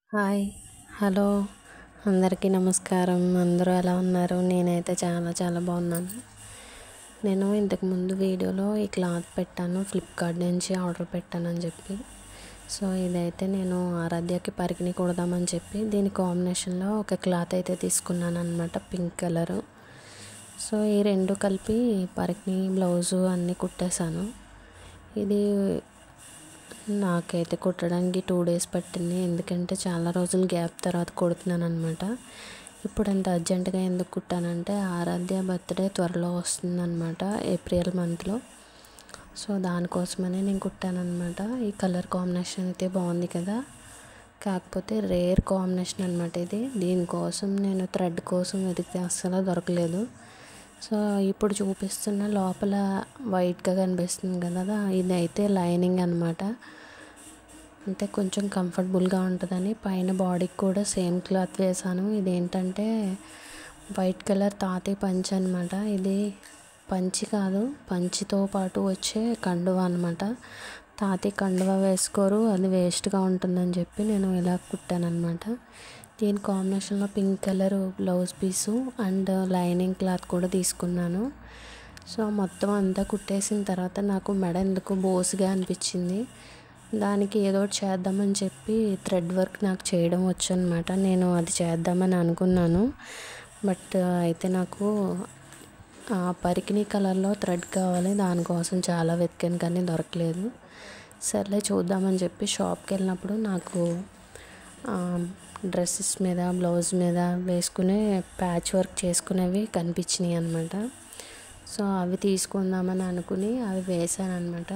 hi hello అందరికీ నమస్కారం అందరూ ఎలా ఉన్నారు నేనైతే చాలా చాలా బాగున్నాను నేను ఇంతకుముందు వీడియోలో ఈ క్లాత్ పెట్టాను ఫ్లిప్కార్ట్ నుంచి ఆర్డర్ పెట్టానని చెప్పి సో ఇదైతే నేను ఆరాధ్యకి పరికిని కుడదామని చెప్పి దీని కాంబినేషన్లో ఒక క్లాత్ అయితే తీసుకున్నాను అనమాట పింక్ కలరు సో ఈ రెండు కలిపి పరికిని బ్లౌజు అన్నీ కుట్టేశాను ఇది నాకైతే కుట్టడానికి టూ డేస్ పట్టింది ఎందుకంటే చాలా రోజులు గ్యాప్ తర్వాత కుడుతున్నాను అనమాట ఇప్పుడు అంత అర్జెంటుగా ఎందుకు కుట్టానంటే ఆరాధ్య బర్త్డే త్వరలో వస్తుందన్నమాట ఏప్రిల్ మంత్లో సో దానికోసమనే నేను కుట్టానమాట ఈ కలర్ కాంబినేషన్ అయితే బాగుంది కదా కాకపోతే రేర్ కాంబినేషన్ అనమాట ఇది దీనికోసం నేను థ్రెడ్ కోసం వెతికితే అస్సలు దొరకలేదు సో ఇప్పుడు చూపిస్తున్న లోపల వైట్గా కనిపిస్తుంది కదా ఇది అయితే లైనింగ్ అనమాట అంటే కొంచెం కంఫర్టబుల్గా ఉంటుందని పైన బాడీకి కూడా సేమ్ క్లాత్ వేసాను ఇదేంటంటే వైట్ కలర్ తాతయ్య పంచి అనమాట ఇది పంచి కాదు పంచితో పాటు వచ్చే కండువ అనమాట తాతయ్య కండువ వేసుకోరు అది వేస్ట్గా ఉంటుందని చెప్పి నేను ఇలా కుట్టానమాట దీని కాంబినేషన్లో pink colour blouse piece and lining cloth కూడా తీసుకున్నాను సో మొత్తం అంతా కుట్టేసిన తర్వాత నాకు మెడ ఎందుకు బోసుగా అనిపించింది దానికి ఏదో ఒకటి చేద్దామని చెప్పి థ్రెడ్ వర్క్ నాకు చేయడం వచ్చు అనమాట నేను అది చేద్దామని అనుకున్నాను బట్ అయితే నాకు పరికిణీ కలర్లో థ్రెడ్ కావాలి దానికోసం చాలా వెతికాను కానీ దొరకలేదు సర్లే చూద్దామని చెప్పి షాప్కి వెళ్ళినప్పుడు నాకు డ్రెస్సెస్ మీద బ్లౌజ్ మీద వేసుకునే ప్యాచ్ వర్క్ చేసుకునేవి కనిపించినాయి అనమాట సో అవి తీసుకుందామని అనుకుని అవి వేసాను అనమాట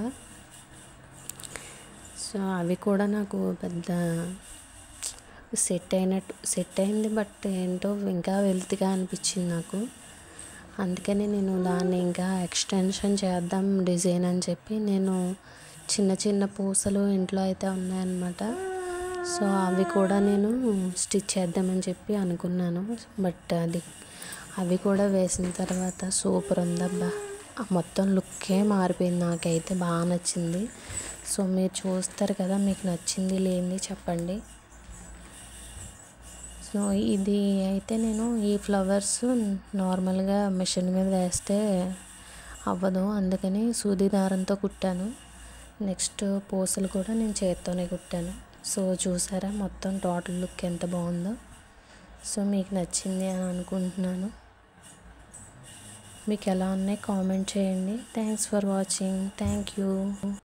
సో అవి కూడా నాకు పెద్ద సెట్ అయినట్టు సెట్ అయింది బట్ ఏంటో ఇంకా వెల్తిగా అనిపించింది నాకు అందుకని నేను దాన్ని ఇంకా ఎక్స్టెన్షన్ చేద్దాం డిజైన్ అని చెప్పి నేను చిన్న చిన్న పూసలు ఇంట్లో అయితే ఉన్నాయన్నమాట సో అవి కూడా నేను స్టిచ్ చేద్దామని చెప్పి అనుకున్నాను బట్ అది అవి కూడా వేసిన తర్వాత సూపర్ ఉందబ్బా మొత్తం లుక్కే మారిపోయింది నాకైతే బాగా నచ్చింది సో మీరు చూస్తారు కదా మీకు నచ్చింది లేనిది చెప్పండి సో ఇది అయితే నేను ఈ ఫ్లవర్స్ నార్మల్గా మిషన్ మీద వేస్తే అవ్వదు అందుకని సూది దారంతో కుట్టాను నెక్స్ట్ పూసలు కూడా నేను చేత్తోనే కుట్టాను సో చూసారా మొత్తం టోటల్ లుక్ ఎంత బాగుందో సో మీకు నచ్చింది అని అనుకుంటున్నాను మీకు ఎలా ఉన్నాయి కామెంట్ చేయండి thanks for watching thank you